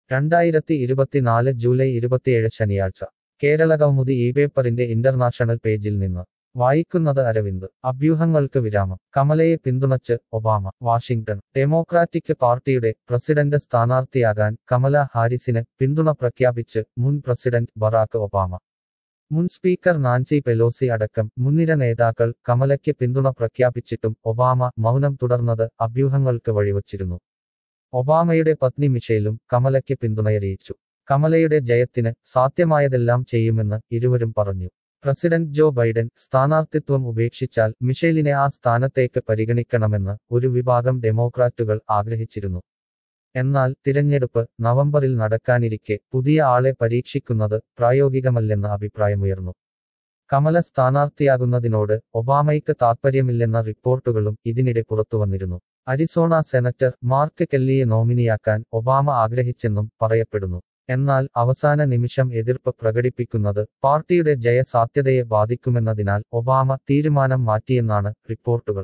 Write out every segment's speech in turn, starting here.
രണ്ടായിരത്തി ഇരുപത്തിനാല് ജൂലൈ ഇരുപത്തിയേഴ് ശനിയാഴ്ച കേരള കൗമുദി ഈ പേപ്പറിന്റെ ഇന്റർനാഷണൽ പേജിൽ നിന്ന് വായിക്കുന്നത് അരവിന്ദ് അഭ്യൂഹങ്ങൾക്ക് വിരാമം കമലയെ പിന്തുണച്ച് Obama Washington Democratic party president സ്ഥാനാർത്ഥിയാകാൻ കമല ഹാരിസിന് പിന്തുണ പ്രഖ്യാപിച്ച് മുൻ പ്രസിഡന്റ് ബറാക്ക് ഒബാമ മുൻ സ്പീക്കർ നാൻസി പെലോസി അടക്കം മുൻനിര നേതാക്കൾ കമലയ്ക്ക് പിന്തുണ പ്രഖ്യാപിച്ചിട്ടും ഒബാമ മൗനം തുടർന്നത് അഭ്യൂഹങ്ങൾക്ക് വഴിവച്ചിരുന്നു ഒബാമയുടെ പത്നി മിഷേലും കമലയ്ക്ക് പിന്തുണയറിയിച്ചു കമലയുടെ ജയത്തിന് സാധ്യമായതെല്ലാം ചെയ്യുമെന്ന് ഇരുവരും പറഞ്ഞു പ്രസിഡന്റ് ജോ ബൈഡൻ സ്ഥാനാർത്ഥിത്വം ഉപേക്ഷിച്ചാൽ മിഷേലിനെ ആ സ്ഥാനത്തേക്ക് പരിഗണിക്കണമെന്ന് ഒരു വിഭാഗം ഡെമോക്രാറ്റുകൾ ആഗ്രഹിച്ചിരുന്നു എന്നാൽ തിരഞ്ഞെടുപ്പ് നവംബറിൽ നടക്കാനിരിക്കെ പുതിയ ആളെ പരീക്ഷിക്കുന്നത് പ്രായോഗികമല്ലെന്ന അഭിപ്രായമുയർന്നു കമല സ്ഥാനാർത്ഥിയാകുന്നതിനോട് ഒബാമയ്ക്ക് താൽപ്പര്യമില്ലെന്ന റിപ്പോർട്ടുകളും ഇതിനിടെ പുറത്തുവന്നിരുന്നു അരിസോണ സെനറ്റർ മാർക്ക് കെല്ലിയെ നോമിനിയാക്കാൻ ഒബാമ ആഗ്രഹിച്ചെന്നും പറയപ്പെടുന്നു എന്നാൽ അവസാന നിമിഷം എതിർപ്പ് പ്രകടിപ്പിക്കുന്നത് പാർട്ടിയുടെ ജയസാധ്യതയെ ബാധിക്കുമെന്നതിനാൽ ഒബാമ തീരുമാനം മാറ്റിയെന്നാണ് റിപ്പോർട്ടുകൾ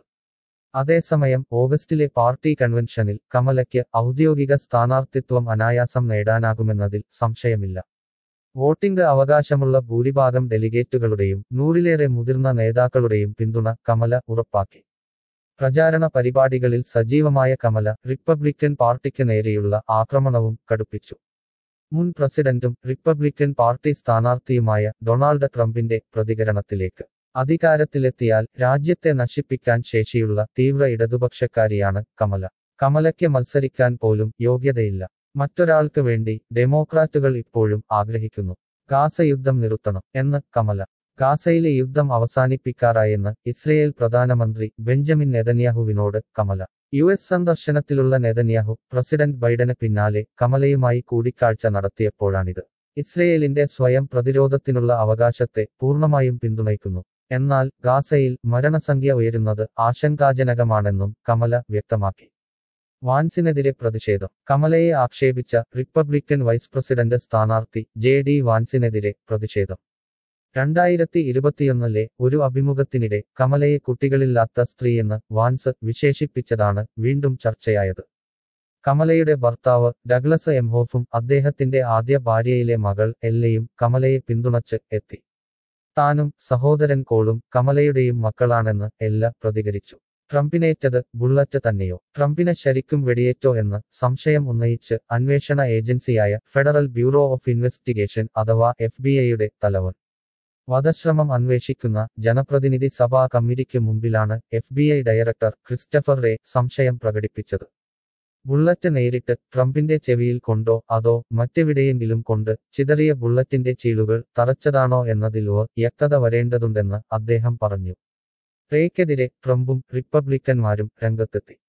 അതേസമയം ഓഗസ്റ്റിലെ പാർട്ടി കൺവെൻഷനിൽ കമലയ്ക്ക് ഔദ്യോഗിക സ്ഥാനാർത്ഥിത്വം അനായാസം നേടാനാകുമെന്നതിൽ സംശയമില്ല വോട്ടിംഗ് അവകാശമുള്ള ഭൂരിഭാഗം ഡെലിഗേറ്റുകളുടെയും നൂറിലേറെ മുതിർന്ന നേതാക്കളുടെയും പിന്തുണ കമല ഉറപ്പാക്കി പ്രചാരണ പരിപാടികളിൽ സജീവമായ കമല റിപ്പബ്ലിക്കൻ പാർട്ടിക്ക് നേരെയുള്ള ആക്രമണവും കടുപ്പിച്ചു മുൻ പ്രസിഡന്റും റിപ്പബ്ലിക്കൻ പാർട്ടി സ്ഥാനാർത്ഥിയുമായ ഡൊണാൾഡ് ട്രംപിന്റെ പ്രതികരണത്തിലേക്ക് അധികാരത്തിലെത്തിയാൽ രാജ്യത്തെ നശിപ്പിക്കാൻ ശേഷിയുള്ള തീവ്ര ഇടതുപക്ഷക്കാരിയാണ് കമല കമലയ്ക്ക് മത്സരിക്കാൻ പോലും യോഗ്യതയില്ല മറ്റൊരാൾക്ക് വേണ്ടി ഡെമോക്രാറ്റുകൾ ഇപ്പോഴും ആഗ്രഹിക്കുന്നു ഗാസ യുദ്ധം നിർത്തണം എന്ന് കമല ഗാസയിലെ യുദ്ധം അവസാനിപ്പിക്കാറായെന്ന് ഇസ്രയേൽ പ്രധാനമന്ത്രി ബെഞ്ചമിൻ നെതന്യാഹുവിനോട് കമല യു എസ് സന്ദർശനത്തിലുള്ള നെതന്യാഹു പ്രസിഡന്റ് ബൈഡന് പിന്നാലെ കമലയുമായി കൂടിക്കാഴ്ച നടത്തിയപ്പോഴാണിത് ഇസ്രയേലിന്റെ സ്വയം പ്രതിരോധത്തിനുള്ള അവകാശത്തെ പൂർണ്ണമായും പിന്തുണയ്ക്കുന്നു എന്നാൽ ഗാസയിൽ മരണസംഖ്യ ഉയരുന്നത് ആശങ്കാജനകമാണെന്നും കമല വ്യക്തമാക്കി വാൻസിനെതിരെ പ്രതിഷേധം കമലയെ ആക്ഷേപിച്ച റിപ്പബ്ലിക്കൻ വൈസ് പ്രസിഡന്റ് സ്ഥാനാർത്ഥി ജെ ഡി വാൻസിനെതിരെ പ്രതിഷേധം രണ്ടായിരത്തി ഇരുപത്തിയൊന്നിലെ ഒരു അഭിമുഖത്തിനിടെ കമലയെ കുട്ടികളില്ലാത്ത സ്ത്രീയെന്ന് വാൻസ് വിശേഷിപ്പിച്ചതാണ് വീണ്ടും ചർച്ചയായത് കമലയുടെ ഭർത്താവ് ഡഗ്ലസ് എംഹോഫും അദ്ദേഹത്തിന്റെ ആദ്യ ഭാര്യയിലെ മകൾ എല്ലയും കമലയെ പിന്തുണച്ച് എത്തി താനും സഹോദരൻ കോളും കമലയുടെയും മക്കളാണെന്ന് എല്ല പ്രതികരിച്ചു ട്രംപിനേറ്റത് ബുള്ളറ്റ് തന്നെയോ ട്രംപിന് ശരിക്കും വെടിയേറ്റോ എന്ന് സംശയം ഉന്നയിച്ച് അന്വേഷണ ഏജൻസിയായ ഫെഡറൽ ബ്യൂറോ ഓഫ് ഇൻവെസ്റ്റിഗേഷൻ അഥവാ എഫ് ബി ഐയുടെ തലവൻ വധശ്രമം അന്വേഷിക്കുന്ന ജനപ്രതിനിധി സഭാ കമ്മിറ്റിക്ക് മുമ്പിലാണ് F B I director Christopher Wray സംശയം പ്രകടിപ്പിച്ചത് ബുള്ളറ്റ് നേരിട്ട് ട്രംപിന്റെ ചെവിയിൽ കൊണ്ടോ അതോ മറ്റെവിടെയെങ്കിലും കൊണ്ട് ചിതറിയ ബുള്ളറ്റിന്റെ ചീളുകൾ തറച്ചതാണോ എന്നതിലോ വ്യക്തത വരേണ്ടതുണ്ടെന്ന് അദ്ദേഹം പറഞ്ഞു റേക്കെതിരെ ട്രംപും റിപ്പബ്ലിക്കന്മാരും രംഗത്തെത്തി